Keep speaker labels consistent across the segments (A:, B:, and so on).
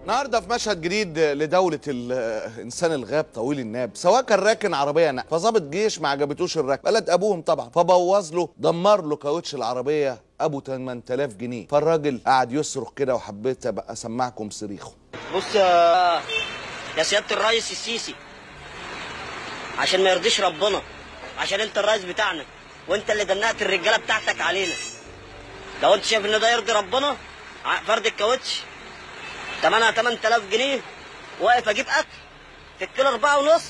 A: النهارده في مشهد جديد لدولة الإنسان الغاب طويل الناب سواء كان راكن عربية نقل فظابط جيش ما عجبتوش الركن بلد أبوهم طبعا فبوظ له دمر له كاوتش العربية أبو 8000 جنيه فالراجل قعد يصرخ كده وحبيت أبقى أسمعكم صريخه
B: بص يا يا سياده الرئيس السيسي عشان ما يرضيش ربنا عشان انت الرئيس بتاعنا وانت اللي دنقت الرجاله بتاعتك علينا لو انت شايف ان ده يرضي ربنا ع- فرد الكاوتش تمنها 8000 جنيه واقف اجيب اكل في الكيلو أربعة ونص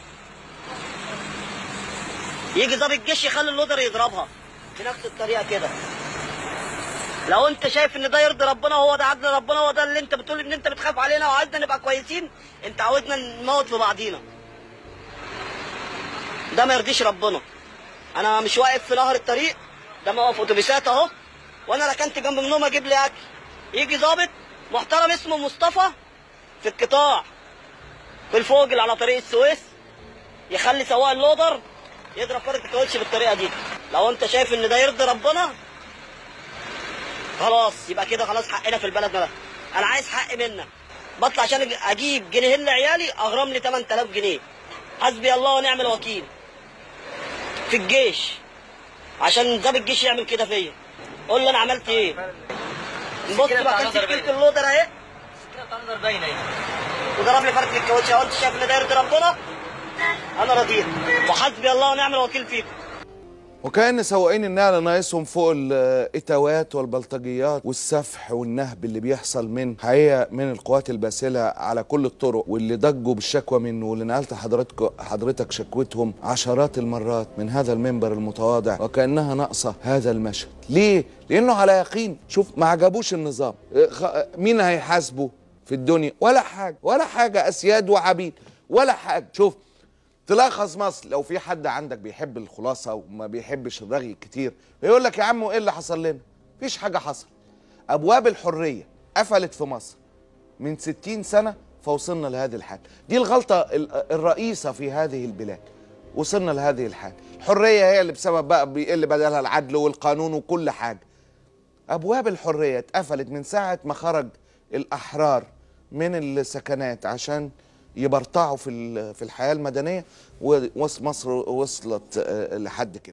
B: يجي ضابط الجيش يخلي اللودر يضربها في نفس الطريقه كده لو انت شايف ان ده يرضي ربنا وهو ده عدل ربنا هو ده اللي انت بتقول ان انت بتخاف علينا وعايزنا نبقى كويسين انت عاوزنا نموت في بعضينا ده ما يرضيش ربنا انا مش واقف في نهر الطريق ده موقف اتوبيسات اهو وانا ركنت جنب منهم اجيب لي اكل يجي ظابط محترم اسمه مصطفى في القطاع في الفوجل على طريق السويس يخلي سواق اللودر يضرب فرد الكاوتش بالطريقه دي لو انت شايف ان ده يرضي ربنا خلاص يبقى كده خلاص حقنا في البلد ده انا عايز حق منك بطلع عشان اجيب جنيهين لعيالي اغرم لي 8000 جنيه حسبي الله ونعم الوكيل في الجيش عشان ضابط الجيش يعمل كده فيا قول له انا عملت ايه بص بقى كان سكينه اللودر اهي وضرب لي فرق الكاوتش قلت شايف ان ده يرضي ربنا انا رضيت وحسبي الله ونعم الوكيل فيكم
A: وكأن سواقين النقل ناقصهم فوق الإتاوات والبلطجيات والسفح والنهب اللي بيحصل من حقيقة من القوات الباسلة على كل الطرق واللي ضجوا بالشكوى منه واللي نقلت حضرتك حضرتك شكوتهم عشرات المرات من هذا المنبر المتواضع وكأنها ناقصة هذا المشهد ليه؟ لأنه على يقين شوف ما عجبوش النظام اه، خ- مين هيحاسبه في الدنيا ولا حاجة ولا حاجة أسياد وعبيد ولا حاجة شوف تلخص مصر لو في حد عندك بيحب الخلاصه وما بيحبش الرغي كتير يقول لك يا عم ايه اللي حصل لنا مفيش حاجه حصل ابواب الحريه قفلت في مصر من 60 سنه فوصلنا لهذه الحال دي الغلطه ال- الرئيسه في هذه البلاد وصلنا لهذه الحال الحريه هي اللي بسبب بقى بيقل بدلها العدل والقانون وكل حاجه ابواب الحريه اتقفلت من ساعه ما خرج الاحرار من السكنات عشان يبرطعوا في ال- في الحياه المدنيه ومصر وصلت آه، لحد كده